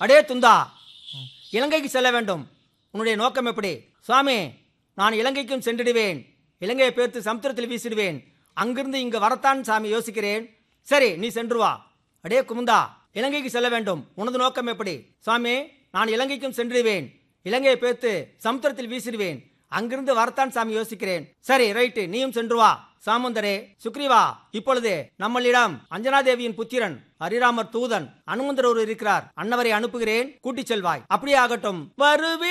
அடே துந்தா இலங்கைக்கு செல்ல வேண்டும் உன்னுடைய நோக்கம் எப்படி சுவாமி நான் இலங்கைக்கும் சென்றிடுவேன் இலங்கையை பேர்த்து சமுத்திரத்தில் வீசிடுவேன் அங்கிருந்து இங்கு வரத்தான் சாமி யோசிக்கிறேன் சரி நீ சென்று வா அடே குமுந்தா இலங்கைக்கு செல்ல வேண்டும் உனது நோக்கம் எப்படி சுவாமி நான் இலங்கைக்கும் சென்றிடுவேன் இலங்கையை பேர்த்து சமுத்திரத்தில் வீசிடுவேன் அங்கிருந்து வரத்தான் சாமி யோசிக்கிறேன் சரி ரைட்டு நீயும் சென்று வா சாமுந்தரே சுக்ரீவா இப்பொழுது நம்மளிடம் அஞ்சனாதேவியின் புத்திரன் ஹரிராமர் தூதன் அனுமந்தர் ஒரு இருக்கிறார் அன்னவரை அனுப்புகிறேன் கூட்டிச் செல்வாய் அப்படியே ஆகட்டும் வருவி